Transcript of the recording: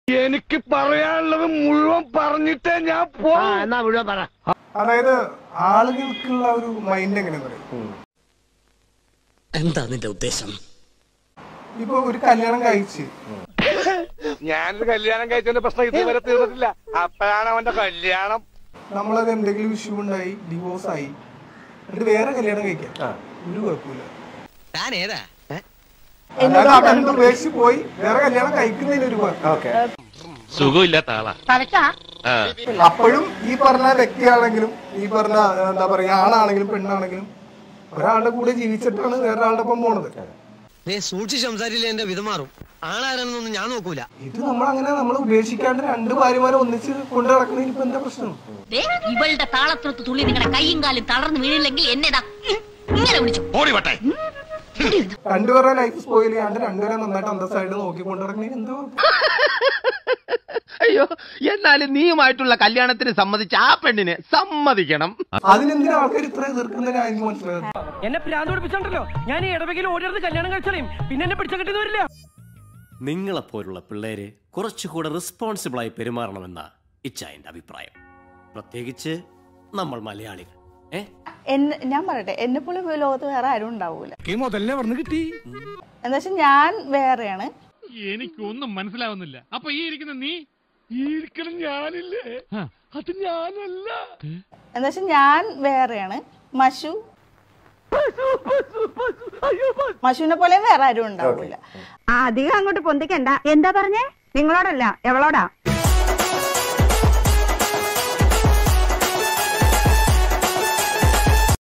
എനിക്ക് പറയാനുള്ളത് മുഴുവൻ പറഞ്ഞിട്ടേ ഞാൻ പോ എന്നാ മുഴുവൻ പറ അതായത് ആളുകൾക്കുള്ള ഒരു മൈൻഡ് എങ്ങനെയാന്ന് പറയും എന്താ നിന്റെ ഉദ്ദേശം ഇപ്പൊ ഒരു കല്യാണം കഴിച്ച് ഞാനൊരു കല്യാണം കഴിച്ചതിന്റെ പ്രശ്നം ഇതുവരെ തീർന്നിട്ടില്ല അപ്പോഴാണ് അവന്റെ കല്യാണം നമ്മളത് എന്തെങ്കിലും ഇഷ്യൂ ഉണ്ടായി ഡിവോഴ്സ് ആയി എന്നിട്ട് വേറെ കല്യാണം കഴിക്കാം ഒരു കുഴപ്പമില്ല താൻ ഏതാ അല്ലാതെ അവൻ ഉപേക്ഷിച്ച് പോയി വേറെ കല്യാണം കഴിക്കുന്നതിന് ഒരു കുഴപ്പം സുഖമില്ലാത്ത ആളാ അപ്പോഴും ഈ പറഞ്ഞ വ്യക്തിയാണെങ്കിലും ഈ പറഞ്ഞ എന്താ പറയാ ആണാണെങ്കിലും പെണ്ണാണെങ്കിലും ഒരാളുടെ കൂടെ ജീവിച്ചിട്ടാണ് വേറൊരാളുടെ ഒപ്പം പോണത് നീ സൂക്ഷിച്ച് സംസാരിച്ചില്ല എന്റെ വിധമാറും ആളാരാണെന്നൊന്നും ഞാൻ നോക്കൂല ഇത് നമ്മൾ അങ്ങനെ നമ്മൾ ഉപേക്ഷിക്കാണ്ട് രണ്ട് ഭാര്യമാരെ ഒന്നിച്ച് കൊണ്ടു നടക്കുന്നതിന് ഇപ്പൊ എന്താ പ്രശ്നം ദേ, ഇവളുടെ താളത്തിനൊത്ത് തുള്ളി നിങ്ങളുടെ കൈയും കാലും തളർന്നു വീണില്ലെങ്കിൽ എന്നെതാ ഇങ്ങനെ വിളിച്ചു ഓടി വട്ടെ രണ്ടുപേരുടെ ലൈഫ് സ്പോയിൽ ചെയ്യാണ്ട് രണ്ടുപേരെ നന്നായിട്ട് അന്തസ്സായിട്ട് നോക്കിക്കൊണ്ട് നടക്കുന്നതിന് എന്താ കുഴപ്പം? അയ്യോ എന്നാലും നീയുമായിട്ടുള്ള കല്യാണത്തിന് സമ്മതിച്ച ആ പെണ്ണിനെ സമ്മതിക്കണം അതിനെന്തിനാ ആൾക്കാർ ഇത്ര എതിർക്കുന്നതിന് എനിക്ക് മനസ്സിലായത് എന്നെ പ്രാന്ത് പിടിപ്പിച്ചിട്ടുണ്ടല്ലോ ഞാൻ ഈ ഇടവകയിൽ ഓടിയെടുത്ത് കല്യാണം കഴിച്ചാലും പിന്നെ എന്നെ പിടിച്ച കിട്ടിയത് വരില്ല നിങ്ങളെപ്പോലുള്ള പിള്ളേര് കുറച്ചുകൂടെ റെസ്പോൺസിബിളായി പെരുമാറണമെന്ന ഇച്ചായന്റെ അഭിപ്രായം പ്രത്യേകിച്ച് നമ്മൾ മലയാളികൾ ഏ എന്നെ ഞാൻ പറയട്ടെ എന്നെ പോലെ ഈ ലോകത്ത് വേറെ ആരും ഉണ്ടാവൂല ഈ മുതലേ പറഞ്ഞു കിട്ടി എന്താ വെച്ചാൽ ഞാൻ വേറെയാണ് എനിക്കൊന്നും മനസ്സിലാവുന്നില്ല അപ്പൊ ഈ ഇരിക്കുന്ന നീ ഈ ഇരിക്കണം ഞാനില്ലേ അത് ഞാനല്ല എന്താ വെച്ചാൽ ഞാൻ വേറെയാണ് മഷു മഷുവിനെ പോലെ വേറെ ആരും ഉണ്ടാവൂല അധികം അങ്ങോട്ട് പൊന്തിക്കണ്ട എന്താ പറഞ്ഞേ നിങ്ങളോടല്ല എവളോടാ